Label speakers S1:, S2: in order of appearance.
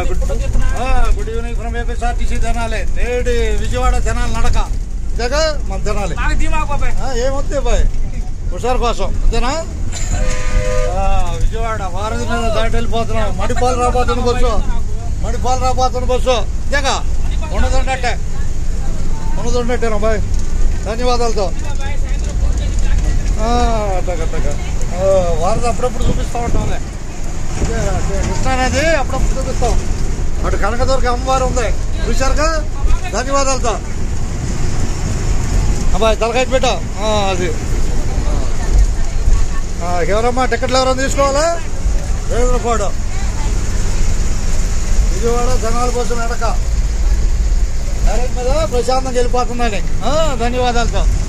S1: good ah, good evening from APSRTC Tenali నేటి విజయవాడ తెనాలి నడక ఇదేగా మన తెనాలి
S2: నాకు ధీమాకు బాబాయ్
S1: ఆ, ఏమొద్దు బాయ్ హుషారు కోసం అంతేనా ఆ, విజయవాడ వారధి మీద దాటి వెళ్ళిపోతున్నాం మడిపాలు రాబోతున్న బస్సు మడిపాలు రాబోతున్న బస్సు ఇదేగా ఉండదుండట్టే ఉండదుండట్టేనా బాయ్ ధన్యవాదాలతో ఆ, అట్టగ అట్టగ ఆ, వారధి అప్పుడప్పుడు చూపిస్తూ ఉంటాంలే అదే, అదే, కృష్ణానది అప్పుడప్పుడు చూపిస్తాం అటు కనకదుర్గ అమ్మవారు ఉంది చూశారుగా ధన్యవాదాలతో అబ్బాయి తలకాయ పెట్ట అది ఆ, ఎవరమ్మా టికెట్లు ఎవరైనా తీసుకోవాలా రేగులపాడు విజయవాడ జనాల కోసం నడక డైరెక్ట్ మీద ప్రశాంతంగా వెళ్ళిపోతుందని ఆ, ధన్యవాదాలతో